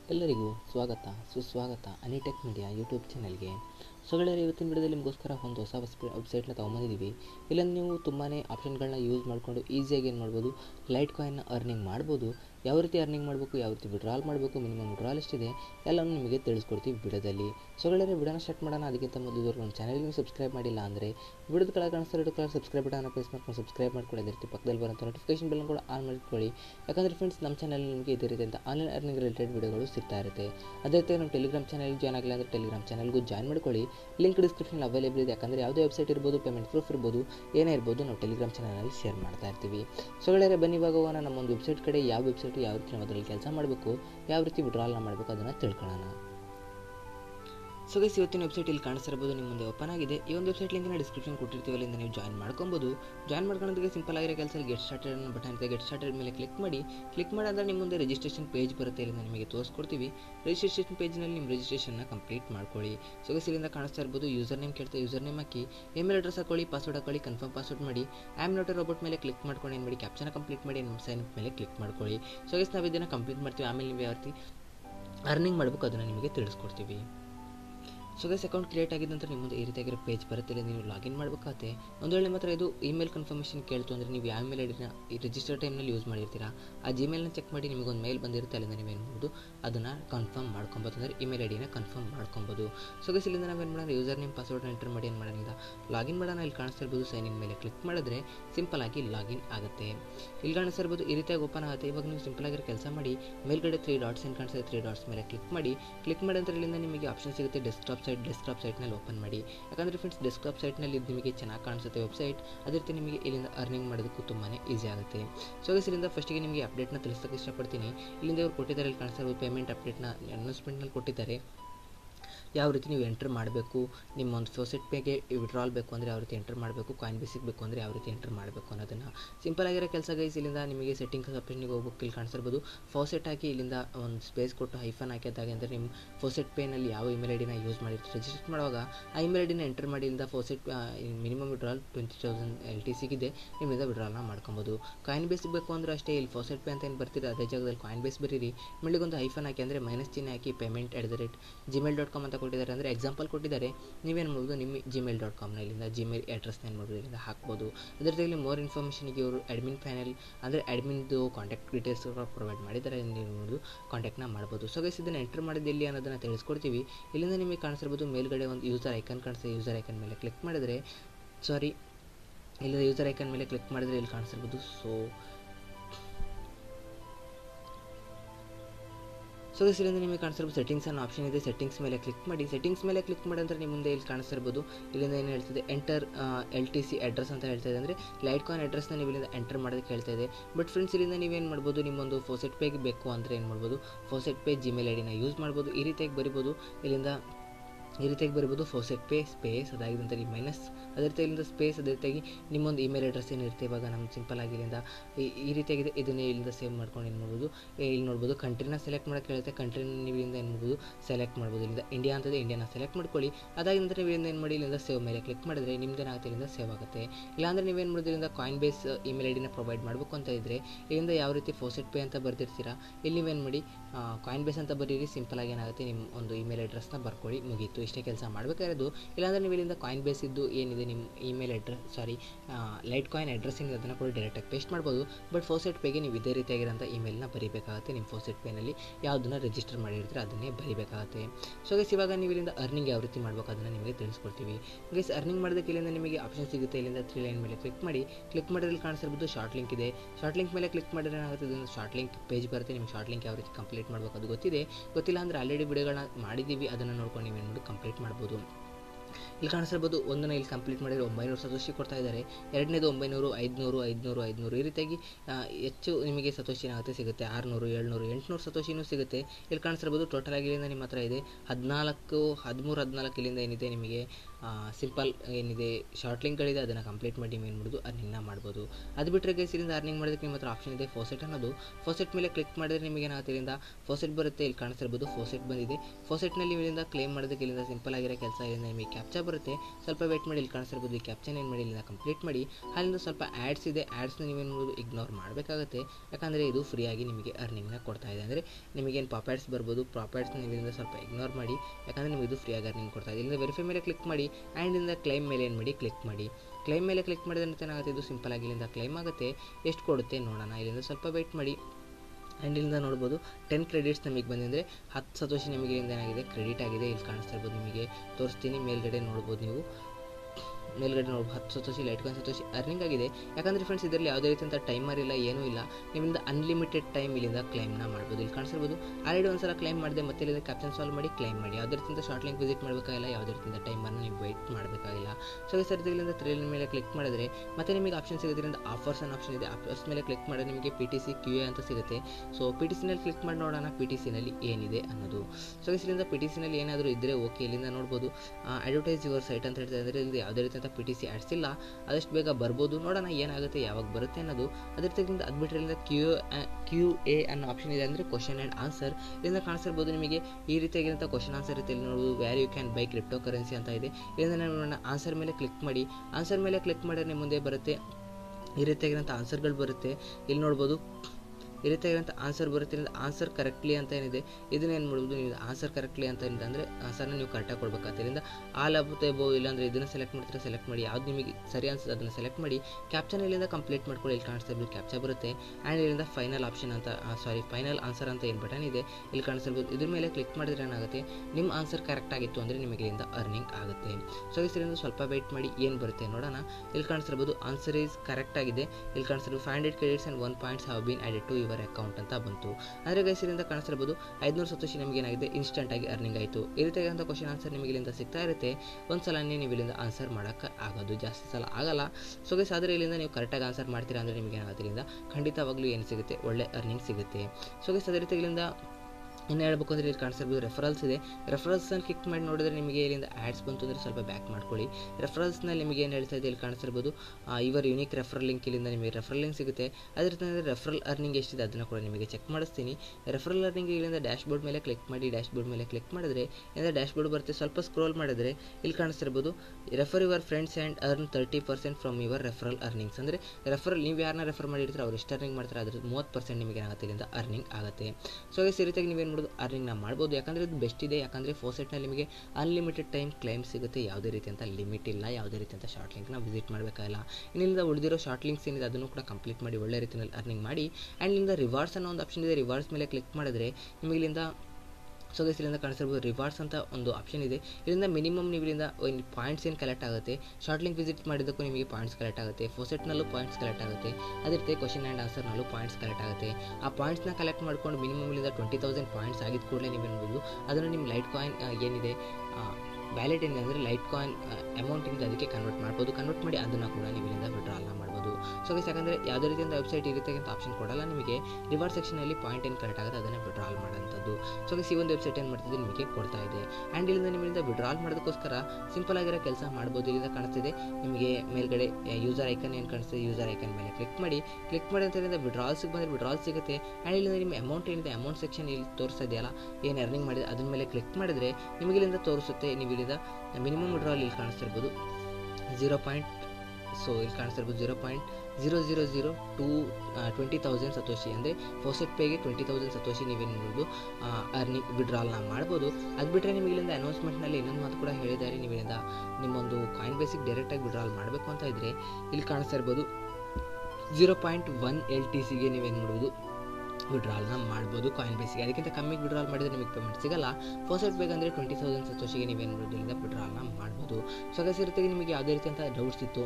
ಎಲ್ಲರಿಗೂ ಸ್ವಾಗತ ಸುಸ್ವಾಗತ ಅನಿಟೆಕ್ ಮೀಡಿಯಾ ಯೂಟ್ಯೂಬ್ ಚಾನಲ್ಗೆ ಸೊ ಗೆಳೆಯರೆ ಇವತ್ತಿನ ವಿಡಿಯೋದಲ್ಲಿ ನಿಮಗೋಸ್ಕರ ಒಂದು ಹೊಸ ವೆಬ್ಸೈಟ್ನ ತೊಗೊಂಬಂದಿದ್ದೀವಿ ಇಲ್ಲೊಂದು ನೀವು ತುಂಬಾ ಆಪ್ಷನ್ಗಳನ್ನ ಯೂಸ್ ಮಾಡಿಕೊಂಡು ಈಸಿಯಾಗಿ ಏನು ಮಾಡ್ಬೋದು ಲೈಟ್ ಕಾಯಿನ್ನ ಅರ್ನಿಂಗ್ ಮಾಡ್ಬೋದು ಯಾವ ರೀತಿ ಅರ್ನಿಂಗ್ ಮಾಡಬೇಕು ಯಾವ ರೀತಿ ವಿಡ್ರಾಲ್ ಮಾಡಬೇಕು ಮಿನಿಮಮ್ ವಿಡ್ರಾಲ್ ಎಷ್ಟಿದೆ ಎಲ್ಲನೂ ನಿಮಗೆ ತಿಳಿಸ್ಕೊಡ್ತೀವಿ ವಿಡಿಯೋದಲ್ಲಿ ಸೊ ಗೆಳೆಯರೆ ವಿಡಿಯೋನ ಸ್ಟಾರ್ಟ್ ಮಾಡೋಣ ಅದಕ್ಕಿಂತ ಮೊದಲು ನಮ್ಮ ಚಾನಲ್ಗೆ ನೀವು ಸಬ್ಸ್ಕ್ರೈಬ್ ಮಾಡಿಲ್ಲ ಅಂದರೆ ವಿಡಿಯೋದ ಕೆಳಗೆ ಕಾಣಿಸ್ತಾ ಇರೋ ಕಲರ್ ಸಬ್ಸ್ಕ್ರೈಬ್ ಬಟನ್ ಪ್ರೆಸ್ ಮಾಡ್ಕೊಂಡು ಸಬ್ಸ್ಕ್ರೈಬ್ ಮಾಡ್ಕೊಳ್ಳಿ ಅದೇ ರೀತಿ ಪಕ್ಕದಲ್ಲಿ ಬರೋಂಥ ನೋಟಿಫಿಕೇಶನ್ ಬೆಲ್ ಕೂಡ ಆನ್ ಮಾಡ್ಕೊಳ್ಳಿ ಯಾಕಂದರೆ ಫ್ರೆಂಡ್ಸ್ ನಮ್ಮ ಚಾನಲ್ ನಿಮಗೆ ಇದೇ ರೀತಿಯಂಥ ಆನ್ಲೈನ್ ಅರ್ನಿಂಗ್ ರಿಲೇಟೆಡ್ ವಿಡಿಯೋಗಳು ಸಿಗ್ತಾ ಇರುತ್ತೆ ಅದೇ ರೀತಿ ನಮ್ಮ ಟೆಲಿಗ್ರಾಮ್ ಚಾನಲ್ ಜಾಯ್ನ್ ಆಗಿಲ್ಲ ಅಂದರೆ ಟೆಲಿಗ್ರಾಮ್ ಚಾನಲ್ಗೂ ಜಾಯ್ನ್ ಮಾಡ್ಕೊಳ್ಳಿ ಲಿಂಕ್ ಡಿಸ್ಕ್ರಿಪ್ಷನ್ ಅವೈಲೇಬಲ್ ಇದೆ ಯಾಕಂದರೆ ಯಾವುದೇ ವೆಬ್ಸೈಟ್ ಇರ್ಬೋದು ಪೇಮೆಂಟ್ ಪ್ರೂಫ್ ಇರ್ಬೋದು ಏನೇ ಇರ್ಬೋದು ನಾವು ಟೆಲಿಗ್ರಾಮ್ ಚಾನಲಲ್ಲಿ ಶೇರ್ ಮಾಡ್ತಾ ಇರ್ತೀವಿ ಸೊ ಗೆಳೆಯರೆ ಬನ್ನಿ ಇವಾಗ ಹೋಗೋಣ ನಮ್ಮ ಒಂದು ವೆಬ್ಸೈಟ್ ಕಡೆ ಯಾವ ವೆಬ್ಸೈಟ್ ಯಾವ ರೀತಿ ನಾವು ಅದರಲ್ಲಿ ಕೆಲಸ ಮಾಡಬೇಕು ಯಾವ ರೀತಿ ವಿಡ್ರಾಲ್ನ ಮಾಡಬೇಕು ಅದನ್ನು ತಿಳ್ಕೊಳ್ಳೋಣ ಸೊ ಗೈಸ್ ಇವತ್ತಿನ ವೆಬ್ಸೈಟ್ ಇಲ್ಲಿ ಕಾಣಿಸ್ತಿರ್ಬೋದು ನಿಮ್ಮ ಮುಂದೆ ಓಪನ್ ಆಗಿದೆ ಈ ಒಂದು ವೆಬ್ಸೈಟ್ ಲಿಂಕ್ನ ಡಿಸ್ಕ್ರಿಪ್ಷನ್ ಕೊಟ್ಟಿರ್ತೀವಿ ಅಲ್ಲಿಂದ ನೀವು ಜಾಯ್ನ್ ಮಾಡ್ಕೊಬೋದು ಜಾಯ್ನ್ ಮಾಡ್ಕೊಳ್ಳೋದಕ್ಕೆ ಸಿಂಪಲ್ ಆಗಿರೋ ಕೆಲಸ ಗೆಟ್ ಸ್ಟಾರ್ಟೆಡ್ ಅನ್ನೋ ಬಟನ್ ಇದೆ ಗೆಟ್ ಸ್ಟಾರ್ಟೆಡ್ ಮೇಲೆ ಕ್ಲಿಕ್ ಮಾಡಿ ಕ್ಲಿಕ್ ಮಾಡಿದ್ರೆ ನಿಮ್ಮ ಮುಂದೆ ರಿಜಿಸ್ಟ್ರೇಷನ್ ಪೇಜ್ ಬರುತ್ತೆ ಇಲ್ಲಿಂದ ನಿಮಗೆ ತೋರಿಸ್ಕೊಡ್ತೀವಿ ರಿಜಿಸ್ಟ್ರೇಷನ್ ಪೇಜ್ನಲ್ಲಿ ನಿಮ್ಮ ರಿಜಿಸ್ಟ್ರೇಷನ್ನ ಕಂಪ್ಲೀಟ್ ಮಾಡ್ಕೊಳ್ಳಿ ಸೊ ಗೈಸ್ ಇಲ್ಲಿಂದ ಕಾಣಿಸ್ತಾ ಇರ್ಬೋದು ಯೂಸರ್ ನೇಮ್ ಕೇಳ್ತಾ ಯೂಸರ್ ನೇಮ್ ಹಾಕಿ ಇಮೇಲ್ ಅಡ್ರೆಸ್ ಹಾಕೊಳ್ಳಿ ಪಾಸ್ವರ್ಡ್ ಹಾಕೊಳ್ಳಿ ಕನ್ಫರ್ಮ್ ಪಾಸ್ವರ್ಡ್ ಮಾಡಿ ಆ್ಯಮ್ ನೋಟರ್ ರೋಬೋಟ್ ಮೇಲೆ ಕ್ಲಿಕ್ ಮಾಡ್ಕೊಂಡು ಏನು ಮಾಡಿ ಕ್ಯಾಪ್ಚನ ಕಂಪ್ಲೀಟ್ ಮಾಡಿ ನಿಮ್ಮ ಸೈನ್ ಅಪ್ ಮೇಲೆ ಕ್ಲಿಕ್ ಮಾಡ್ಕೊಳ್ಳಿ ಸೊ ಗೈಸ್ ನಾವು ಇದನ್ನು ಕಂಪ್ಲೀಟ್ ಮಾಡ್ತೀವಿ ಆಮೇಲೆ ನೀವು ಯಾವ ರೀತಿ ಅರ್ನಿಂಗ್ ಮಾಡಬೇಕು ಅದನ್ನು ನಿಮಗೆ ತಿಳಿಸ್ಕೊಡ್ತೀವಿ ಸೊ ಗೈಸ್ ಅಕೌಂಟ್ ಕ್ರಿಯೇಟ್ ಆಗಿದ ನಂತರ ನಿಮ್ಮ ಮುಂದೆ ಈ ರೀತಿಯಾಗಿರೋ ಪೇಜ್ ಬರುತ್ತೆ ಇಲ್ಲಿ ನೀವು ಲಾಗಿನ್ ಮಾಡಬೇಕಾಗುತ್ತೆ ಒಂದು ವೇಳೆ ಮಾತ್ರ ಇದು ಇಮೇಲ್ ಕನ್ಫರ್ಮೇಷನ್ ಕೇಳ್ತು ಅಂದರೆ ನೀವು ಯಾವ ಮೇಲ್ ಐಡಿನ ಈ ರಿಜಿಸ್ಟರ್ ಟೈಮ್ನಲ್ಲಿ ಯೂಸ್ ಮಾಡಿರ್ತೀರಾ ಆ ಜಿಮೇಲ್ನ ಚೆಕ್ ಮಾಡಿ ನಿಮಗೊಂದು ಮೇಲ್ ಬಂದಿರುತ್ತೆ ಅಲ್ಲಿಂದ ನೀವೇನು ಮಾಡ್ಬೋದು ಅದನ್ನು ಕನ್ಫರ್ಮ್ ಮಾಡ್ಕೊಬೋದು ಅಂದರೆ ಇಮೇಲ್ ಐಡಿನ ಕನ್ಫರ್ಮ್ ಮಾಡ್ಕೊಬೋದು ಸೊ ಗೈಸ್ ಇಲ್ಲಿಂದ ನಾವೇನು ಮಾಡೋಣ ಯೂಸರ್ ನೇಮ್ ಪಾಸ್ವರ್ಡ್ನ ಎಂಟರ್ ಮಾಡಿ ಏನು ಮಾಡೋಣ ಲಾಗಿನ್ ಮಾಡೋಣ ಇಲ್ಲಿ ಕಾಣಿಸ್ತಾ ಇರ್ಬೋದು ಸೈನ್ ಇನ್ ಮೇಲೆ ಕ್ಲಿಕ್ ಮಾಡಿದ್ರೆ ಸಿಂಪಲ್ ಆಗಿ ಲಾಗಿನ್ ಆಗುತ್ತೆ ಇಲ್ಲಿ ಕಾಣಿಸ್ತಾ ಇರ್ಬೋದು ಈ ರೀತಿಯಾಗಿ ಓಪನ್ ಆಗುತ್ತೆ ಇವಾಗ ನೀವು ಸಿಂಪಲ್ ಆಗಿರೋ ಕೆಲಸ ಮಾಡಿ ಮೇಲ್ಗಡೆ ತ್ರೀ ಡಾಟ್ಸ್ ಏನು ಕಾಣಿಸ್ತಾ ತ್ರೀ ಡಾಟ್ಸ್ ಮೇಲೆ ಕ್ಲಿಕ್ ಮಾಡಿ ಕ್ಲಿಕ್ ಮಾಡಿ ನಂತರ ಇಲ್ಲಿಂದ ನಿಮಗೆ ಆಪ್ಷನ್ ಸಿಗುತ್ತೆ ಡೆಸ್ಕ್ಟಾಪ್ ಸೈಟ್ ಡೆಸ್ಕ್ಟಾಪ್ ಸೈಟ್ನಲ್ಲಿ ಓಪನ್ ಮಾಡಿ ಯಾಕಂದರೆ ಫ್ರೆಂಡ್ಸ್ ಡೆಸ್ಕ್ಟಾಪ್ ಸೈಟ್ನಲ್ಲಿ ಇದು ನಿಮಗೆ ಚೆನ್ನಾಗಿ ಕಾಣಿಸುತ್ತೆ ವೆಬ್ಸೈಟ್ ಅದೇ ರೀತಿ ನಿಮಗೆ ಇಲ್ಲಿಂದ ಅರ್ನಿಂಗ್ ಮಾಡೋದಕ್ಕೂ ತುಂಬಾ ಈಸಿ ಆಗುತ್ತೆ ಸೊ ಗೈಸ್ ಇಲ್ಲಿಂದ ಫಸ್ಟಿಗೆ ನಿಮಗೆ ಅಪ್ಡೇಟ್ನ ತಿಳಿಸೋಕ್ಕೆ ಇಷ್ಟಪಡ್ತೀನಿ ಇಲ್ಲಿಂದ ಇವರು ಕೊಟ್ಟಿದ್ದಾರೆ ಇಲ್ಲಿ ಕಾಣಿಸ್ತಾ ಇರ್ಬೋದು ಪೇಮೆಂಟ್ ಅಪ್ಡೇಟ್ನ ಅನೌನ್ಸ್ಮೆಂಟ್ನಲ್ಲಿ ಕೊಟ್ಟಿದ್ದಾರೆ ಯಾವ ರೀತಿ ನೀವು ಎಂಟರ್ ಮಾಡಬೇಕು ನಿಮ್ಮ ಒಂದು ಫೋಸೆಟ್ ಪೇಗೆ ವಿಡ್ರಾಲ್ ಬೇಕು ಅಂದರೆ ಯಾವ ರೀತಿ ಎಂಟರ್ ಮಾಡಬೇಕು ಕಾಯಿನ್ ಬೇಸಿಕ್ ಬೇಕು ಅಂದರೆ ಯಾವ ರೀತಿ ಎಂಟರ್ ಮಾಡಬೇಕು ಅನ್ನೋದನ್ನು ಸಿಂಪಲ್ ಆಗಿರೋ ಕೆಲಸ ಗೈಸ್ ಇಲ್ಲಿಂದ ನಿಮಗೆ ಸೆಟ್ಟಿಂಗ್ಸ್ ಆಪ್ಷನ್ಗೆ ಹೋಗ್ಬೇಕು ಇಲ್ಲಿ ಕಾಣಿಸಿರ್ಬೋದು ಫೋಸೆಟ್ ಹಾಕಿ ಇಲ್ಲಿಂದ ಒಂದು ಸ್ಪೇಸ್ ಕೊಟ್ಟು ಹೈಫನ್ ಹಾಕಿದಾಗ ಅಂದರೆ ನಿಮ್ಮ ಫೋಸೆಟ್ ಪೇನಲ್ಲಿ ಯಾವ ಇಮೇಲ್ ಐಡಿನ ಯೂಸ್ ಮಾಡಿರ್ತೀವಿ ರಿಜಿಸ್ಟರ್ ಮಾಡುವಾಗ ಆ ಇಮೇಲ್ ಐಡಿನ ಎಂಟರ್ ಮಾಡಿ ಇಲ್ಲಿಂದ faucet minimum withdrawal twenty thousand L T ಸಿಗಿದೆ ನಿಮ್ಮಿಂದ ವಿಡ್ರಾಲ್ನ ಮಾಡ್ಕೊಬೋದು ಕಾಯಿನ್ ಬೇಸಿಕ್ ಬೇಕು ಅಂದರೆ ಅಷ್ಟೇ ಇಲ್ಲಿ ಫೋಸೆಟ್ ಪೇ ಅಂತ ಏನು ಬರ್ತೀರಿ ಅದೇ ಜಾಗದಲ್ಲಿ ಕಾಯಿನ್ ಬೇಸ್ ಬರೀರಿ ಮೇಲಿಗೊಂದು ಹೈಫನ್ ಹಾಕಿ ಅಂದರೆ ಮೈನಸ್ ಚಿಹ್ನೆ ಹಾಕಿ payment at the rate Gmail dot com ಅಂತ ಕೊಟ್ಟಿದ್ದಾರೆ ಅಂದರೆ ಎಕ್ಸಾಂಪಲ್ ಕೊಟ್ಟಿದ್ದಾರೆ ನೀವೇನು ಮಾಡ್ಬೋದು ನಿಮ್ಮ ಜಿಮೇಲ್ ಡಾಟ್ ಕಾಮ್ನ ಇಲ್ಲಿಂದ ಜಿಮೇಲ್ ಅಡ್ರೆಸ್ನ ಏನು ಮಾಡ್ಬೋದು ಇಲ್ಲಿಂದ ಹಾಕ್ಬೋದು ಅದ್ರ ಜೊತೆಗೆ ಮೋರ್ ಇನ್ಫಾರ್ಮೇಷನ್ಗೆ ಇವರು ಅಡ್ಮಿನ್ ಪ್ಯಾನೆಲ್ ಅಂದರೆ ಅಡ್ಮಿನ್ದು ಕಾಂಟ್ಯಾಕ್ಟ್ ಡೀಟೇಲ್ಸ್ ಪ್ರೊವೈಡ್ ಮಾಡಿದ್ದಾರೆ ನೀವು ನೋಡು ಕಾಂಟ್ಯಾಕ್ಟ್ನ ಮಾಡ್ಬೋದು ಸೊ ಗೈಸ್ ಇದನ್ನು ಎಂಟರ್ ಮಾಡಿದ್ದು ಎಲ್ಲಿ ಅನ್ನೋದನ್ನು ತಿಳಿಸ್ಕೊಡ್ತೀವಿ ಇಲ್ಲಿಂದ ನಿಮಗೆ ಕಾಣಿಸಿರ್ಬೋದು ಮೇಲ್ಗಡೆ ಒಂದು ಯೂಸರ್ ಐಕನ್ ಕಾಣಿಸ್ತದೆ ಯೂಸರ್ ಐಕನ್ ಮೇಲೆ ಕ್ಲಿಕ್ ಮಾಡಿದರೆ ಸಾರಿ ಇಲ್ಲಿ ಯೂಸರ್ ಐಕನ್ ಮೇಲೆ ಕ್ಲಿಕ್ ಮಾಡಿದರೆ ಇಲ್ಲಿ ಕಾಣಿಸಿರ್ಬೋದು ಸೊ ಸೊ ಇಲ್ಲಿಂದ ನಿಮಗೆ ಕಾಣಿಸಿರ್ಬೋದು ಸೆಟ್ಟಿಂಗ್ಸ್ ಅನ್ನೋ ಆಪ್ಷನ್ ಇದೆ ಸೆಟ್ಟಿಂಗ್ಸ್ ಮೇಲೆ ಕ್ಲಿಕ್ ಮಾಡಿ ಸೆಟ್ಟಿಂಗ್ಸ್ ಮೇಲೆ ಕ್ಲಿಕ್ ಮಾಡಿ ಅಂದರೆ ನಿಮ್ಮ ಮುಂದೆ ಇಲ್ಲಿ ಕಾಣಿಸ್ತಿರ್ಬೋದು ಇಲ್ಲಿಂದ ಏನು ಹೇಳ್ತಿದೆ enter L T C address ಅಂತ ಹೇಳ್ತಾ ಇದೆ ಅಂದರೆ ಲೈಟ್ ಕಾಯಿನ್ ಅಡ್ರೆಸ್ನ ನೀವು ಇಲ್ಲಿಂದ ಎಂಟರ್ ಮಾಡೋದಕ್ಕೆ ಹೇಳ್ತಾ ಇದೆ ಬಟ್ ಫ್ರೆಂಡ್ಸ್ ಇಲ್ಲಿಂದ ನೀವೇನು ಮಾಡ್ಬೋದು ನಿಮ್ಮೊಂದು ಫೋಸೆಟ್ ಪೇಗೆ ಬೇಕು ಅಂದರೆ ಏನು ಮಾಡ್ಬೋದು ಫೋಸೆಟ್ ಪೇ ಜಿಮೇಲ್ ಐ ಡಿನ ಯೂಸ್ ಮಾಡ್ಬೋದು ಈ ರೀತಿಯಾಗಿ ಬರಿಬೋದು ಇಲ್ಲಿಂದ ಈ ರೀತಿಯಾಗಿ ಬರ್ಬೋದು ಫೋಸೆಟ್ ಪೇ ಸ್ಪೇಸ್ ಅದಾಗಿದೆ ಅಂತ ಮೈನಸ್ ಅದೇ ರೀತಿ ಇಲ್ಲಿಂದ ಸ್ಪೇಸ್ ಅದೇ ರೀತಿಯಾಗಿ ನಿಮ್ಮೊಂದು ಇಮೇಲ್ ಅಡ್ರೆಸ್ ಏನಿರುತ್ತೆ ಇವಾಗ ನಮ್ಮ ಸಿಂಪಲ್ ಆಗಿ ಇಲ್ಲಿಂದ ಈ ರೀತಿಯಾಗಿದೆ ಇದನ್ನೇ ಇಲ್ಲಿಂದ ಸೇವ್ ಮಾಡ್ಕೊಂಡು ಏನು ಮಾಡ್ಬೋದು ಇಲ್ಲಿ ನೋಡ್ಬೋದು ಕಂಟ್ರಿನ ಸೆಲೆಕ್ಟ್ ಮಾಡೋಕ್ಕೆ ಹೇಳುತ್ತೆ ಕಂಟ್ರಿನ ನೀವು ಇಲ್ಲಿಂದ ಏನು ಮಾಡ್ಬೋದು ಸೆಲೆಕ್ಟ್ ಮಾಡ್ಬೋದು ಇಲ್ಲಿಂದ ಇಂಡಿಯಾ ಅಂತದೆ ಇಂಡಿಯಾನ ಸೆಲೆಕ್ಟ್ ಮಾಡ್ಕೊಳ್ಳಿ ಅದಾಗಿದ ನಂತರ ನೀವು ಏನು ಮಾಡಿ ಇಲ್ಲಿಂದ ಸೇವ್ ಮೇಲೆ ಕ್ಲಿಕ್ ಮಾಡಿದ್ರೆ ನಿಮ್ದೇನಾಗುತ್ತೆ ಇಲ್ಲಿಂದ ಸೇವ್ ಆಗುತ್ತೆ ಇಲ್ಲಾಂದರೆ ನೀವೇನು ಮಾಡೋದು ಇಲ್ಲಿಂದ ಕಾಯಿನ್ ಬೇಸ್ ಇಮೇಲ್ ಐ ಡಿನ ಪ್ರೊವೈಡ್ ಮಾಡಬೇಕು ಅಂತ ಇದ್ದರೆ ಇಲ್ಲಿಂದ ಯಾವ ರೀತಿ ಫೋಸೆಟ್ ಪೇ ಅಂತ ಬರ್ದಿರ್ತೀರಾ ಇಲ್ಲಿ ನೀವೇನು ಮಾಡಿ ಕಾಯಿನ್ ಬೇಸ್ ಅಂತ ಬರೀರಿ ಸಿಂಪಲ್ ಆಗಿ ಏನಾಗುತ್ತೆ ನಿಮ್ಮ ಒಂದು ಇಮೇಲ್ ಅಡ್ರೆಸ್ನ ಬರ್ಕೊಳ್ಳಿ ಮುಗೀತು ಇಷ್ಟೇ ಕೆಲಸ ಮಾಡಬೇಕಾಗಿರೋದು ಇಲ್ಲಾಂದರೆ ನೀವು ಇಲ್ಲಿಂದ ಕಾಯಿನ್ ಬೇಸ್ ಇದ್ದು ಏನಿದೆ ನಿಮ್ಮ email address sorry litecoin address ಏನಿದೆ ಅದನ್ನು ಕೂಡ ಡೈರೆಕ್ಟಾಗಿ ಪೇಸ್ಟ್ ಮಾಡ್ಬೋದು ಬಟ್ ಫೋಸೆಟ್ ಪೇಗೆ ನೀವು ಇದೇ ರೀತಿಯಾಗಿರೋಂಥ ಇಮೇಲ್ನ ಬರೀಬೇಕಾಗುತ್ತೆ ನಿಮ್ಮ ಫೋಸೆಟ್ ಪೇನಲ್ಲಿ ಯಾವುದನ್ನು ರಿಜಿಸ್ಟರ್ ಮಾಡಿರ್ತೀರ ಅದನ್ನೇ ಬರೀಬೇಕಾಗುತ್ತೆ ಸೊ ಗೈಸ್ ಇವಾಗ ನೀವು ಇಲ್ಲಿಂದ ಅರ್ನಿಂಗ್ ಯಾವ ರೀತಿ ಮಾಡಬೇಕು ಅದನ್ನು ನಿಮಗೆ ತಿಳಿಸ್ಕೊಡ್ತೀವಿ ಗೈಸ್ ಅರ್ನಿಂಗ್ ಮಾಡೋದಕ್ಕೆ ಇಲ್ಲಿಂದ ನಿಮಗೆ ಆಪ್ಷನ್ ಸಿಗುತ್ತೆ ಇಲ್ಲಿಂದ ತ್ರೀ ಲೈನ್ ಮೇಲೆ ಕ್ಲಿಕ್ ಮಾಡಿ ಕ್ಲಿಕ್ ಮಾಡಿದ್ರೆ ಕಾಣಿಸಿರ್ಬೋದು ಶಾರ್ಟ್ ಲಿಂಕ್ ಇದೆ ಶಾರ್ಟ್ ಲಿಂಕ್ ಮೇಲೆ ಕ್ಲಿಕ್ ಮಾಡಿದ್ರೆ ಏನಾಗುತ್ತೆ ಇದೊಂದು ಶಾರ್ಟ್ ಲಿಂಕ್ ಪೇಜ್ ಬರುತ್ತೆ ನಿಮಗೆ ಶಾರ್ಟ್ ಲಿಂಕ್ ಯಾವ ರೀತಿ ಕಂಪ್ಲೀಟ್ ಮಾಡಬೇಕು ಅದು ಗೊತ್ತಿದೆ ಗೊತ್ತಿಲ್ಲ ಅಂದರೆ ಆಲ್ರೆಡಿ ವಿಡಿಯೋಗಳನ್ನ ಮಾಡಿದ್ದೀವಿ ಅದನ್ನು ನೋಡ್ಕೊಂಡು ನೀವೇನು ಮಾಡಿ ಕಂಪ್ಲೀಟ್ ಮಾಡ್ಬೋದು ಇಲ್ಲಿ ಕಾಣಿಸಿರ್ಬೋದು ಒಂದನ್ನು ಇಲ್ಲಿ ಕಂಪ್ಲೀಟ್ ಮಾಡಿದರೆ ಒಂಬೈನೂರು ಸತೋಷಿ ಕೊಡ್ತಾ ಇದ್ದಾರೆ ಎರಡನೇದು ಒಂಬೈನೂರು ಐದುನೂರು ಐದುನೂರು ಐದುನೂರು ಈ ರೀತಿಯಾಗಿ ಹೆಚ್ಚು ನಿಮಗೆ ಸತೋಷಿ ಏನಾಗುತ್ತೆ ಸಿಗುತ್ತೆ ಆರುನೂರು ಏಳ್ನೂರು ಎಂಟುನೂರು ಸತೋಷಿನೂ ಸಿಗುತ್ತೆ ಇಲ್ಲಿ ಕಾಣಿಸಿರ್ಬೋದು ಟೋಟಲ್ ಆಗಿ ಇಲ್ಲಿಂದ ನಿಮ್ಮ ಹತ್ರ ಇದೆ ಹದಿನಾಲ್ಕು ಹದಿಮೂರು ಹದಿನಾಲ್ಕು ಇಲ್ಲಿಂದ ಏನಿದೆ ನಿಮಗೆ ಸಿಂಪಲ್ ಏನಿದೆ ಶಾರ್ಟ್ ಲಿಂಕ್ಗಳಿದೆ ಅದನ್ನು ಕಂಪ್ಲೀಟ್ ಮಾಡಿ ಏನು ಮಾಡ್ಬೋದು ಅರ್ನಿಂಗ್ನ ಮಾಡ್ಬೋದು ಅದು ಬಿಟ್ಟರೆ ಗೈಸ್ ಇಲ್ಲಿಂದ ಅರ್ನಿಂಗ್ ಮಾಡೋದಕ್ಕೆ ನಿಮ್ಮ ಹತ್ರ ಆಪ್ಷನ್ ಇದೆ ಫೋಸೆಟ್ ಅನ್ನೋದು ಫೋಸೆಟ್ ಮೇಲೆ ಕ್ಲಿಕ್ ಮಾಡಿದ್ರೆ ನಿಮಗೆ ಏನಾಗುತ್ತೆ ಇಲ್ಲಿಂದ ಫೋಸೆಟ್ ಬರುತ್ತೆ ಇಲ್ಲಿ ಕಾಣಿಸಿರ್ಬೋದು ಫೋಸೆಟ್ ಬಂದಿದೆ ಫೋಸೆಟ್ನಲ್ಲಿ ಇಲ್ಲಿಂದ ಕ್ಲೇಮ್ ಮಾಡೋದಕ್ಕೆ ಇಲ್ಲಿಂದ ಸಿಂಪಲ್ ಆಗಿರೋ ಕೆಲಸ ಇಲ್ಲಿಂದ ನಿಮಗೆ ಕ್ಯಾಪ್ಚಾ ಬರುತ್ತೆ ಸ್ವಲ್ಪ ವೇಟ್ ಮಾಡಿ ಇಲ್ಲಿ ಕಾಣಿಸಿರ್ಬೋದು ಈ ಕ್ಯಾಪ್ಚನ್ ಏನು ಮಾಡಿ ಇಲ್ಲಿಂದ ಕಂಪ್ಲೀಟ್ ಮಾಡಿ ಅಲ್ಲಿಂದ ಸ್ವಲ್ಪ ಆ್ಯಡ್ಸ್ ಇದೆ ಆ್ಯಡ್ಸ್ನ ನೀವೇನು ಮಾಡೋದು ಇಗ್ನೋರ್ ಮಾಡಬೇಕಾಗುತ್ತೆ ಯಾಕಂದರೆ ಇದು ಫ್ರೀಯಾಗಿ ನಿಮಗೆ ಅರ್ನಿಂಗ್ನ ಕೊಡ್ತಾ ಇದೆ ಅಂದರೆ ನಿಮಗೇನು ಪಾಪ್ಯಾಡ್ಸ್ ಬರ್ಬೋದು ಪಾಪ್ಯಾಡ್ಸ್ನ ನೀವಿಂದ ಸ್ವಲ್ಪ ಇಗ್ನೋರ್ ಮಾಡಿ ಯಾಕಂದರೆ ನಿಮಗೆ ಇದು ಫ್ರೀಯಾಗಿ ಅರ್ನಿಂಗ್ ಕೊಡ್ತಾ ಇದೆ ಇಲ್ಲಿಂದ ವೆರಿಫೈ ಮೇಲೆ ಕ್ಲಿಕ್ ಮಾಡಿ ಆ್ಯಂಡ್ ಇಂದ ಕ್ಲೈಮ್ ಮೇಲೆ ಏನು ಮಾಡಿ ಕ್ಲಿಕ್ ಮಾಡಿ ಕ್ಲೈಮ್ ಮೇಲೆ ಕ್ಲಿಕ್ ಮಾಡಿದ್ರೆ ಏನಾಗುತ್ತೆ ಇದು ಸಿಂಪಲ್ ಆಗಿ ಇಲ್ಲಿಂದ ಕ್ಲೈಮ್ ಆಗುತ್ತೆ ಎಷ್ಟು ಕೊಡುತ್ತೆ ನೋಡೋಣ ಇಲ್ಲಿಂದ ಸ್ವಲ್ಪ ವೆಯ್ಟ್ ಮಾಡಿ ಆ್ಯಂಡ್ ಇಲ್ಲಿಂದ ನೋಡ್ಬೋದು ಟೆನ್ ಕ್ರೆಡಿಟ್ಸ್ ನಮಗೆ ಬಂದಿದೆ ಹತ್ತು ಸತೋಷಿ ನಿಮಗೆ ಇಲ್ಲಿಂದ ಏನಾಗಿದೆ ಕ್ರೆಡಿಟ್ ಆಗಿದೆ ಇಲ್ಲಿ ಕಾಣಿಸ್ತಾ ಇರ್ಬೋದು ನಿಮಗೆ ತೋರಿಸ್ತೀನಿ ಮೇಲ್ಗಡೆ ನೋಡ್ಬೋದು ನೀವು ಮೇಲ್ಗಡೆ ನೋಡ್ಬೋದು ಹತ್ತು satoshi litecoin satoshi earning ಆಗಿದೆ ಯಾಕಂದರೆ ಫ್ರೆಂಡ್ಸ್ ಇದರಲ್ಲಿ ಯಾವುದೇ ರೀತಿಯಂಥ ಟೈಮರ್ ಇಲ್ಲ ಏನೂ ಇಲ್ಲ ನಿಮ್ಮಿಂದ ಅನ್ಲಿಮಿಟೆಡ್ ಟೈಮ್ ಇಲ್ಲಿಂದ ಕ್ಲೈಮ್ನ ಮಾಡ್ಬೋದು ಇಲ್ಲಿ ಕಾಣಿಸಿರ್ಬೋದು ಆಲ್ರೆಡಿ ಒಂದ್ಸಲ ಕ್ಲೈಮ್ ಮಾಡಿದೆ ಮತ್ತೆ ಇಲ್ಲಿಂದ ಕ್ಯಾಪ್ಷನ್ ಸಾಲ್ವ್ ಮಾಡಿ ಕ್ಲೈಮ್ ಮಾಡಿ ಯಾವುದೇ ರೀತಿಯಿಂದ ಶಾರ್ಟ್ ಲಿಂಕ್ ವಿಸಿಟ್ ಮಾಡಬೇಕಾಗಿಲ್ಲ ಯಾವುದೇ ರೀತಿಯಿಂದ ಟೈಮನ್ನು ನೀವು ವೆಯ್ಟ್ ಮಾಡಬೇಕಾಗಿಲ್ಲ ಸೊ ಈ ಸರ್ತಿ ಇಲ್ಲಿಂದ ತ್ರೀಲ್ ಮೇಲೆ ಕ್ಲಿಕ್ ಮಾಡಿದ್ರೆ ಮತ್ತೆ ನಿಮಗೆ ಆಪ್ಷನ್ ಸಿಗೋದ್ರಿಂದ ಆಫರ್ಸ್ ಅನ್ನೋ ಆಪ್ಷನ್ ಇದೆ ಆಫರ್ಸ್ ಮೇಲೆ ಕ್ಲಿಕ್ ಮಾಡಿದ್ರೆ ನಿಮಗೆ P T C Q A ಅಂತ ಸಿಗುತ್ತೆ ಸೊ ಪಿ ಟಿ ಸಿನಲ್ಲಿ ಕ್ಲಿಕ್ ಮಾಡಿ ನೋಡೋಣ ಪಿ ಟಿ ಸಿನಲ್ಲಿ ಏನಿದೆ ಅನ್ನೋದು ಸೊ ಇಲ್ಲಿಂದ ಪಿ ಟಿ ಸಿನಲ್ಲಿ ಏನಾದರೂ ಇದ್ದರೆ ಓಕೆ ಇಲ್ಲಿಂದ ನೋಡ್ಬೋದು ಅಡ್ವರ್ಟೈಸ್ ಯುವರ್ ಸೈಟ್ ಅಂತ ಹೇಳ್ತಾ ಇದ್ದಾರೆ ಇಲ್ಲಿ ಯಾವುದೇ ರೀತಿಯಂಥ ಪಿ ಟಿ ಸಿ ಆ್ಯಡ್ಸ್ ಇಲ್ಲ ಆದಷ್ಟು ಬೇಗ ಬರ್ಬೋದು ನೋಡೋಣ ಏನಾಗುತ್ತೆ ಯಾವಾಗ ಬರುತ್ತೆ ಅನ್ನೋದು ಅದ್ರ ತೆಗಿಂದ ಅದು ಬಿಟ್ಟರೆ ಇಲ್ಲಿಂದ ಕ್ಯೂ ಕ್ಯೂ ಎ ಅನ್ನೋ ಆಪ್ಷನ್ ಇದೆ ಅಂದರೆ ಕ್ವಶನ್ ಆ್ಯಂಡ್ ಆನ್ಸರ್ ಇಲ್ಲಿಂದ ಕಾಣಿಸಿರ್ಬೋದು ನಿಮಗೆ ಈ ರೀತಿಯಾಗಿರೋಂಥ ಕ್ವಶನ್ ಆನ್ಸರ್ ಇರುತ್ತೆ ಇಲ್ಲಿ ನೋಡ್ಬೋದು where you can buy cryptocurrency ಅಂತ ಇದೆ ಇಲ್ಲಿಂದ ನೋಡೋಣ ಆನ್ಸರ್ ಮೇಲೆ ಕ್ಲಿಕ್ ಮಾಡಿ ಆನ್ಸರ್ ಮೇಲೆ ಕ್ಲಿಕ್ ಮಾಡಿದ್ರೆ ನಿಮ್ಮ ಮುಂದೆ ಬರುತ್ತೆ ಈ ರೀತಿಯಾಗಿರೋಂಥ ಆನ್ಸರ್ಗಳು ಬರುತ್ತೆ ಇಲ್ಲಿ ನೋಡ್ಬೋದು ಈ ರೀತಿಯಾಗಿರೋಂಥ ಆನ್ಸರ್ ಬರುತ್ತೆ ಆನ್ಸರ್ ಕರೆಕ್ಟ್ಲಿ ಅಂತ ಏನಿದೆ ಇದನ್ನ ಏನು ಮಾಡ್ಬೋದು ನೀವು ಆನ್ಸರ್ ಕರೆಕ್ಟ್ಲಿ ಅಂತ ಏನಿದೆ ಅಂದರೆ ಆನ್ಸರ್ನ ನೀವು ಕರೆಕ್ಟಾಗಿ ಕೊಡ್ಬೇಕಾಗ್ತದೆ ಇದರಿಂದ ಆಲ್ ಆಗುತ್ತೆ ಬೋ ಇಲ್ಲಾಂದರೆ ಇದನ್ನು ಸೆಲೆಕ್ಟ್ ಮಾಡ್ತಾರೆ ಸೆಲೆಕ್ಟ್ ಮಾಡಿ ಯಾವ್ದು ನಿಮಗೆ ಸರಿ ಅನ್ಸುತ್ತೆ ಅದನ್ನು ಸೆಲೆಕ್ಟ್ ಮಾಡಿ ಕ್ಯಾಪ್ಚನ್ ಇಲ್ಲಿಂದ ಕಂಪ್ಲೀಟ್ ಮಾಡ್ಕೊಳ್ಳಿ ಇಲ್ಲಿ ಕಾಣಿಸ್ತಾ ಇರ್ಬೋದು ಕ್ಯಾಪ್ಚಾ ಬರುತ್ತೆ ಆ್ಯಂಡ್ ಇಲ್ಲಿಂದ ಫೈನಲ್ ಆಪ್ಷನ್ ಅಂತ ಸಾರಿ ಫೈನಲ್ ಆನ್ಸರ್ ಅಂತ ಏನು ಬಟನ್ ಇದೆ ಇಲ್ಲಿ ಕಾಣಿಸ್ತಿರ್ಬೋದು ಇದ್ರ ಮೇಲೆ ಕ್ಲಿಕ್ ಮಾಡಿದ್ರೆ ಏನಾಗುತ್ತೆ ನಿಮ್ಮ ಆನ್ಸರ್ ಕರೆಕ್ಟ್ ಆಗಿತ್ತು ಅಂದರೆ ನಿಮಗೆ ಇಲ್ಲಿಂದ ಅರ್ನಿಂಗ್ ಆಗುತ್ತೆ ಸೊ ಇದರಿಂದ ಸ್ವಲ್ಪ ವೆಯ್ಟ್ ಮಾಡಿ ಏನು ಬರುತ್ತೆ ನೋಡೋಣ ಇಲ್ಲಿ ಕಾಣಿಸ್ತಿರ್ಬೋದು ಆನ್ಸರ್ ಈಸ್ ಕರೆಕ್ಟ್ ಆಗಿದೆ ಇಲ್ಲಿ ಕಾಣಿಸ್ತಿರ್ಬೋದು five hundred credits and one points have been added to your account ಅಂತ ಬಂತು ಅಂದರೆ ಗೈಸರಿಂದ ಕಾಣಿಸ್ತಿರ್ಬೋದು ಐದುನೂರು ಸತೋಷಿ ನಿಮಗೆ ಏನಾಗಿದೆ ಇನ್ಸ್ಟೆಂಟ್ ಆಗಿ ಅರ್ನಿಂಗ್ ಆಯಿತು ಈ ರೀತಿಯಾದಂಥ ಕ್ವಶನ್ ಆನ್ಸರ್ ನಿಮಗೆ ಇಲ್ಲಿಂದ ಸಿಗ್ತಾ ಇರುತ್ತೆ ಒಂದು ಸಲನೇ ನೀವು ಇಲ್ಲಿಂದ ಆನ್ಸರ್ ಮಾಡೋಕ್ಕೆ ಆಗೋದು ಜಾಸ್ತಿ ಸಲ ಆಗಲ್ಲ ಸೊ ಗೈಸ್ ಆದರೆ ಇಲ್ಲಿಂದ ನೀವು ಕರೆಕ್ಟಾಗಿ ಆನ್ಸರ್ ಮಾಡ್ತೀರಾ ಅಂದರೆ ನಿಮಗೆ ಏನಾಗುತ್ತೆ ಇಲ್ಲಿಂದ ಖಂಡಿತವಾಗ್ಲೂ ಏನು ಸಿಗುತ್ತೆ ಒಳ್ಳೆ ಅರ್ನಿಂಗ್ ಸಿಗುತ್ತೆ ಸೊ ಗೈಸ್ ಅದೇ ರೀತಿ ಇಲ್ಲಿಂದ ಇನ್ನು ಹೇಳ್ಬೇಕು ಅಂದರೆ ಇಲ್ಲಿ ಕಾಣಿಸ್ತಿರ್ಬೋದು ರೆಫರಲ್ಸ್ ಇದೆ ರೆಫರಲ್ಸನ್ನು ಕ್ಲಿಕ್ ಮಾಡಿ ನೋಡಿದ್ರೆ ನಿಮಗೆ ಇಲ್ಲಿಂದ ಆ್ಯಡ್ಸ್ ಬಂತು ಅಂದರೆ ಸ್ವಲ್ಪ ಬ್ಯಾಕ್ ಮಾಡ್ಕೊಳ್ಳಿ ರೆಫರಲ್ಸ್ನಲ್ಲಿ ನಿಮಗೆ ಏನು ಹೇಳ್ತಾ ಇದೆ ಇಲ್ಲಿ ಕಾಣಿಸ್ತಿರ್ಬೋದು ಇವರ್ ಯೂನಿಕ್ ರೆಫರಲ್ ಲಿಂಕ್ ಇಲ್ಲಿಂದ ನಿಮಗೆ ರೆಫರಲ್ ಲಿಂಕ್ ಸಿಗುತ್ತೆ ಅದೇ ರೀತಿ ಅಂದರೆ ರೆಫರಲ್ ಅರ್ನಿಂಗ್ ಎಷ್ಟಿದೆ ಅದನ್ನು ಕೂಡ ನಿಮಗೆ ಚೆಕ್ ಮಾಡಿಸ್ತೀನಿ ರೆಫರಲ್ ಅರ್ನಿಂಗ್ ಇಲ್ಲಿಂದ ಡ್ಯಾಶ್ ಬೋರ್ಡ್ ಮೇಲೆ ಕ್ಲಿಕ್ ಮಾಡಿ ಡ್ಯಾಶ್ ಬೋರ್ಡ್ ಮೇಲೆ ಕ್ಲಿಕ್ ಮಾಡಿದ್ರೆ ಇಲ್ಲಿಂದ ಡ್ಯಾಶ್ ಬೋರ್ಡ್ ಬರುತ್ತೆ ಸ್ವಲ್ಪ ಸ್ಕ್ರೋಲ್ ಮಾಡಿದ್ರೆ ಇಲ್ಲಿ ಕಾಣಿಸ್ತಿರ್ಬೋದು refer your friends and earn thirty percent from your referral earnings ಅಂದರೆ ರೆಫರಲ್ ನೀವು ಯಾರನ್ನ ರೆಫರ್ ಮಾಡಿರ್ತೀರೋ ಅವ್ರು ಎಷ್ಟು ಅರ್ನಿಂಗ್ ಮಾಡ್ತಾರೆ ಅದ್ರ ಮೂವತ್ತು ಪರ್ಸೆಂಟ್ ನಿಮಗೆ ಏನಾಗುತ್ತೆ ಇಲ್ಲಿಂದ ಅರ್ನಿಂಗ್ ಆಗುತ್ತೆ ಸೊ ಈ ರೀತಿಯಾಗಿ ನೀವೇನು ಮಾಡೋದು ಅರ್ನಿಂಗ್ನ ಮಾಡ್ಬೋದು ಯಾಕಂದರೆ ಇದು ಬೆಸ್ಟ್ ಇದೆ ಯಾಕಂದರೆ ಫೋಸೆಟ್ನಲ್ಲಿ ನಿಮಗೆ ಅನ್ಲಿಮಿಟೆಡ್ ಟೈಮ್ ಕ್ಲೈಮ್ ಸಿಗುತ್ತೆ ಯಾವುದೇ ರೀತಿಯಂಥ ಲಿಮಿಟ್ ಇಲ್ಲ ಯಾವುದೇ ರೀತಿಯಂಥ ಶಾರ್ಟ್ ಲಿಂಕ್ನ ವಿಸಿಟ್ ಮಾಡಬೇಕಾಗಿಲ್ಲ ಇನ್ನಿಂದ ಉಳಿದಿರೋ ಶಾರ್ಟ್ ಲಿಂಕ್ಸ್ ಏನಿದೆ ಅದನ್ನು ಕೂಡ ಕಂಪ್ಲೀಟ್ ಮಾಡಿ ಒಳ್ಳೆ ರೀತಿಯಲ್ಲಿ ಅರ್ನಿಂಗ್ ಮಾಡಿ ಆ್ಯಂಡ್ ಇಲ್ಲಿಂದ ರಿವಾರ್ಡ್ಸ್ ಅನ್ನೋ ಒಂದು ಆಪ್ಷನ್ ಇದೆ ರಿವಾರ್ಡ್ಸ್ ಮೇಲೆ ಕ್ಲಿಕ್ ಮಾಡಿದ್ರೆ ನಿಮಗೆ ಇಲ್ಲಿಂದ ಸೊ ಗೈಸ್ ಇಲ್ಲಿಂದ ಕಾಣಿಸಿರ್ಬೋದು ರಿವಾರ್ಡ್ಸ್ ಅಂತ ಒಂದು ಆಪ್ಷನ್ ಇದೆ ಇದರಿಂದ ಮಿನಿಮಮ್ ನೀವು ಇಲ್ಲಿಂದ ಒಂದು ಪಾಯಿಂಟ್ಸ್ ಏನು ಕಲೆಕ್ಟ್ ಆಗುತ್ತೆ ಶಾರ್ಟ್ ಲಿಂಕ್ ವಿಸಿಟ್ ಮಾಡಿದ್ದಕ್ಕೂ ನಿಮಗೆ ಪಾಯಿಂಟ್ಸ್ ಕಲೆಕ್ಟ್ ಆಗುತ್ತೆ ಫೋಸೆಟ್ನಲ್ಲೂ ಪಾಯಿಂಟ್ಸ್ ಕಲೆಕ್ಟ್ ಆಗುತ್ತೆ ಅದೇ ರೀತಿ ಕ್ವಶನ್ ಆ್ಯಂಡ್ ಆನ್ಸರ್ನಲ್ಲೂ ಪಾಯಿಂಟ್ಸ್ ಕಲೆಕ್ಟ್ ಆಗುತ್ತೆ ಆ ಪಾಯಿಂಟ್ಸ್ನ ಕಲೆಕ್ಟ್ ಮಾಡ್ಕೊಂಡು ಮಿನಿಮಮ್ ಇಲ್ಲಿಂದ ಟ್ವೆಂಟಿ ತೌಸಂಡ್ ಪಾಯಿಂಟ್ಸ್ ಆಗಿದ ಕೂಡಲೇ ನೀವು ಏನ್ಬೋದು ಅದನ್ನು ನಿಮ್ಮ ಲೈಟ್ ಕಾಯಿನ್ ಏನಿದೆ ವ್ಯಾಲೆಟ್ ಏನಿದೆ ಅಂದರೆ ಲೈಟ್ ಕಾಯಿನ್ ಅಮೌಂಟಿಂದ ಅದಕ್ಕೆ ಕನ್ವರ್ಟ್ ಮಾಡ್ಬೋದು ಕನ್ವರ್ಟ್ ಮಾಡಿ ಅದನ್ನು ಕೂಡ ನೀವು ಇಲ್ಲಿಂದ ವಿಡ್ರಾಲ್ನ ಮಾಡ್ಬೋದು ಸೊ ಗೈಸ್ ಯಾಕಂದರೆ ಯಾವುದೇ ರೀತಿಯಿಂದ ವೆಬ್ಸೈಟ್ ಈ ರೀತಿಯಾದಂಥ ಆಪ್ಷನ್ ಕೊಡಲ್ಲ ನಿಮಗೆ ರಿವಾರ್ಡ್ ಸೆಕ್ಷನಲ್ಲಿ ಪಾಯಿಂಟ್ ಏನು ಕರೆಕ್ಟ್ ಆಗುತ್ತೆ ಅದನ್ನು ವಿಡ್ರಾಲ್ ಮಾಡೋಂಥದ್ದು ಸೊ ಗೈಸ್ ಈ ಒಂದು ವೆಬ್ಸೈಟ್ ಏನು ಮಾಡ್ತಿದೆ ನಿಮಗೆ ಕೊಡ್ತಾ ಇದೆ ಆ್ಯಂಡ್ ಇಲ್ಲಿಂದ ನಿಮ್ಮಿಂದ ವಿಡ್ರಾಲ್ ಮಾಡೋದಕ್ಕೋಸ್ಕರ ಸಿಂಪಲ್ ಆಗಿರೋ ಕೆಲಸ ಮಾಡ್ಬೋದು ಇಲ್ಲಿಂದ ಕಾಣಿಸ್ತಿದೆ ನಿಮಗೆ ಮೇಲ್ಗಡೆ ಯೂಸರ್ ಐಕನ್ ಏನು ಕಾಣಿಸ್ತಿದೆ ಯೂಸರ್ ಐಕನ್ ಮೇಲೆ ಕ್ಲಿಕ್ ಮಾಡಿ ಕ್ಲಿಕ್ ಮಾಡಿದ್ರಿಂದ ವಿಡ್ರಾಲ್ಸಿಗೆ ಬಂದರೆ ವಿಡ್ರಾಲ್ ಸಿಗುತ್ತೆ ಆ್ಯಂಡ್ ಇಲ್ಲಿಂದ ನಿಮ್ಮ ಅಮೌಂಟ್ ಏನಿದೆ ಅಮೌಂಟ್ ಸೆಕ್ಷನ್ ಇಲ್ಲಿ ತೋರಿಸ್ತಾ ಇದೆಯಲ್ಲ ಏನು ಅರ್ನಿಂಗ್ ಮಾಡಿದೆ ಅದ್ರ ಮೇಲೆ ಕ್ಲಿಕ್ ಮಾಡಿದ್ರೆ ನಿಮಗೆ ಇಲ್ಲಿಂದ ತೋರಿಸುತ್ತೆ ನೀವು ಇಲ್ಲಿಂದ ಮಿನಿಮಮ್ ವಿಡ್ರಾಲ್ ಇಲ್ಲಿ ಕಾಣಿಸ್ತಿರ್ಬೋದು ಝೀರೋ ಪಾಯಿಂಟ್ ಸೊ ಇಲ್ಲಿ ಕಾಣಿಸ್ತಿರ್ಬೋದು zero point zero zero zero two twenty thousand satoshi ಅಂದರೆ ಫೋಸೆಟ್ ಪೇಗೆ ಟ್ವೆಂಟಿ ತೌಸಂಡ್ ಸತೋಷಿ ನೀವೇನು ಮಾಡ್ಬೋದು ಅರ್ನಿಂಗ್ ವಿಡ್ರಾಲ್ನ ಮಾಡ್ಬೋದು ಅದು ಬಿಟ್ಟರೆ ನಿಮಗೆ ಇಲ್ಲಿಂದ ಅನೌನ್ಸ್ಮೆಂಟ್ನಲ್ಲಿ ಇನ್ನೊಂದು ಮಾತು ಕೂಡ ಹೇಳಿದ್ದಾರೆ ನೀವು ಇಲ್ಲಿಂದ ನಿಮ್ಮೊಂದು ಕಾಯಿನ್ ಬೇಸಿಕ್ ಡೈರೆಕ್ಟಾಗಿ ವಿಡ್ರಾಲ್ ಮಾಡಬೇಕು ಅಂತ ಇದ್ದರೆ ಇಲ್ಲಿ ಕಾಣಿಸ್ತಾ ಇರ್ಬೋದು zero point one L T ಸಿಗೆ ನೀವೇನು ಮಾಡ್ಬೋದು ವಿಡ್ರಾಲ್ನ ಮಾಡ್ಬೋದು ಕಾಯಿನ್ ಬೇಸಿಗೆ ಅದಕ್ಕಿಂತ ಕಮ್ಮಿ ವಿಡ್ರಾಲ್ ಮಾಡಿದ್ರೆ ನಿಮಗೆ ಪೇಮೆಂಟ್ ಸಿಗಲ್ಲ ಫಸ್ಟ್ ಬೇಕಂದರೆ ಟ್ವೆಂಟಿ ತೌಸಂಡ್ ಸತೋಷಿಗೆ ನೀವೇನು ಮಾಡ್ಬೋದು ಇಲ್ಲಿಂದ ವಿಡ್ರಾಲ್ನ ಮಾಡ್ಬೋದು ಸೊ ಅದೇ ರೀತಿಯಾಗಿ ನಿಮಗೆ ಯಾವುದೇ ರೀತಿಯಂಥ ಡೌಟ್ಸ್ ಇತ್ತು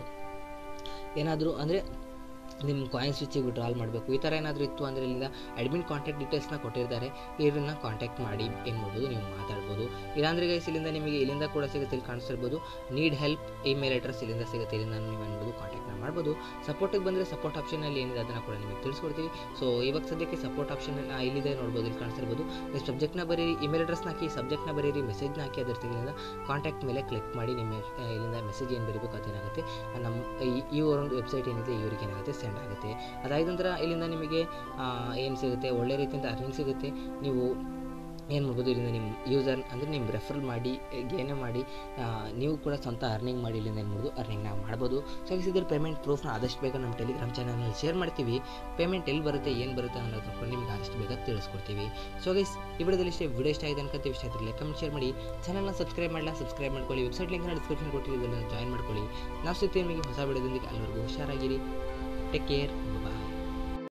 ಏನಾದರೂ ಅಂದರೆ ನಿಮ್ಮ ಕಾಯಿನ್ ಸ್ವಿಚ್ಚಿಗೆ ವಿಡ್ರಾಲ್ ಮಾಡಬೇಕು ಈ ಥರ ಏನಾದರೂ ಇತ್ತು ಅಂದರೆ ಇಲ್ಲಿಂದ ಅಡ್ಮಿನ್ ಕಾಂಟ್ಯಾಕ್ಟ್ ಡೀಟೇಲ್ಸ್ನ ಕೊಟ್ಟಿರ್ತಾರೆ ಇದನ್ನ ಕಾಂಟ್ಯಾಕ್ಟ್ ಮಾಡಿ ಏನು ಮಾಡ್ಬೋದು ನೀವು ಮಾತಾಡ್ಬೋದು ಇಲ್ಲಾಂದರೆ ಗೈಸ್ ಇಲ್ಲಿಂದ ನಿಮಗೆ ಇಲ್ಲಿಂದ ಕೂಡ ಸಿಗುತ್ತೆ ಇಲ್ಲಿ ಕಾಣಿಸ್ತಿರ್ಬೋದು ನೀಡ್ ಹೆಲ್ಪ್ ಇಮೇಲ್ ಅಡ್ರೆಸ್ ಇಲ್ಲಿಂದ ಸಿಗುತ್ತೆ ಇಲ್ಲಿಂದ ನೀವು ಏನ್ಬೋದು ಕಾಂಟ್ಯಾಕ್ಟ್ನ ಮಾಡ್ಬೋದು ಸಪೋರ್ಟಿಗೆ ಬಂದರೆ ಸಪೋರ್ಟ್ ಆಪ್ಷನಲ್ಲಿ ಏನಿದೆ ಅದನ್ನು ಕೂಡ ನಿಮಗೆ ತಿಳಿಸ್ಕೊಡ್ತೀವಿ ಸೊ ಇವಾಗ ಸದ್ಯಕ್ಕೆ ಸಪೋರ್ಟ್ ಆಪ್ಷನ್ ಇಲ್ಲಿದೆ ನೋಡ್ಬೋದು ಇಲ್ಲಿ ಕಾಣಿಸ್ತಿರ್ಬೋದು ನೀವು ಸಬ್ಜೆಕ್ಟ್ನ ಬರೀರಿ ಇಮೇಲ್ ಅಡ್ರೆಸ್ನ ಹಾಕಿ ಸಬ್ಜೆಕ್ಟ್ನ ಬರೀರಿ ಮೆಸೇಜ್ನ ಹಾಕಿ ಅದ್ರ ತೆಗೆದಿಂದ ಕಾಂಟ್ಯಾಕ್ಟ್ ಮೇಲೆ ಕ್ಲಿಕ್ ಮಾಡಿ ನಿಮ್ಮ ಆ, ಇಲ್ಲಿಂದ ಮೆಸೇಜ್ ಏನು ಬರೀಬೇಕು ಅದೇನಾಗುತ್ತೆ ನಮ್ಮ ಈ- ಈ ಒಂದು ವೆಬ್ಸೈಟ್ ಏನಿದೆ ಇವ್ರಿಗೆ ಏನಾಗುತ್ತೆ ಸೆಂಡ್ ಆಗುತ್ತೆ ಅದಾದ ನಂತರ ಇಲ್ಲಿಂದ ನಿಮಗೆ ಏನು ಸಿಗುತ್ತೆ ಒಳ್ಳೆ ರೀತಿಯಿಂದ ಅರ್ನಿಂಗ್ ಸಿಗುತ್ತೆ ನೀವು ಏನು ಮಾಡ್ಬೋದು ಇಲ್ಲಿಂದ ನಿಮ್ಮ ಯೂಸರ್ ಅಂದರೆ ನಿಮ್ಮ ರೆಫರ್ ಮಾಡಿ ಏನೇ ಮಾಡಿ ಆ, ನೀವು ಕೂಡ ಸ್ವಂತ ಅರ್ನಿಂಗ್ ಮಾಡಿ ಇಲ್ಲಿಂದ ಏನು ಮಾಡ್ಬೋದು ಅರ್ನಿಂಗ್ನ ಮಾಡ್ಬೋದು ಸೊ ಇದ್ರ ಪೇಮೆಂಟ್ ಪ್ರೂಫ್ನ ಆದಷ್ಟು ಬೇಗ ನಮ್ಮ ಟೆಲಿಗ್ರಾಮ್ ಚಾನಲ್ನಲ್ಲಿ ಶೇರ್ ಮಾಡ್ತೀವಿ ಪೇಮೆಂಟ್ ಎಲ್ಲಿ ಬರುತ್ತೆ ಏನು ಬರುತ್ತೆ ಅನ್ನೋದನ್ನ ಕೂಡ ನಿಮ್ಗೆ ಆದಷ್ಟು ಬೇಗ ತಿಳಿಸ್ಕೊಡ್ತೀವಿ ಸೊ ಗೈಸ್ ಈ ವಿಡಿಯೋದಲ್ಲಿ ಇಷ್ಟೇ ವಿಡಿಯೋ ಇಷ್ಟ ಆಗಿದೆ ಅನ್ಕೊಂತೀವಿ ಇಷ್ಟ ಆಗಿರಲಿ ಕಮೆಂಟ್ ಶೇರ್ ಮಾಡಿ ಚಾನಲ್ನ ಸಬ್ಸ್ಕ್ರೈಬ್ ಮಾಡಲ್ಲ ಸಬ್ಸ್ಕ್ರೈಬ್ ಮಾಡ್ಕೊಳ್ಳಿ ವೆಬ್ಸೈಟ್ ಲಿಂಕ್ನ ಡಿಸ್ಕ್ರಿಪ್ಷನ್ ಕೊಟ್ಟಿರೋದನ್ನ ಜಾಯಿನ್ ಮಾಡ್ಕೊಳ್ಳಿ ನಾವು ಸಿಗ್ತೀವಿ ನಿಮಗೆ ಹೊಸ ವಿಡಿಯೋದೊಂದಿಗೆ ಅಲ್ಲಿವರೆಗೂ ಹುಷಾರಾಗಿರಿ ಟೇಕ್ ಕೇರ್ ಬಾಯ್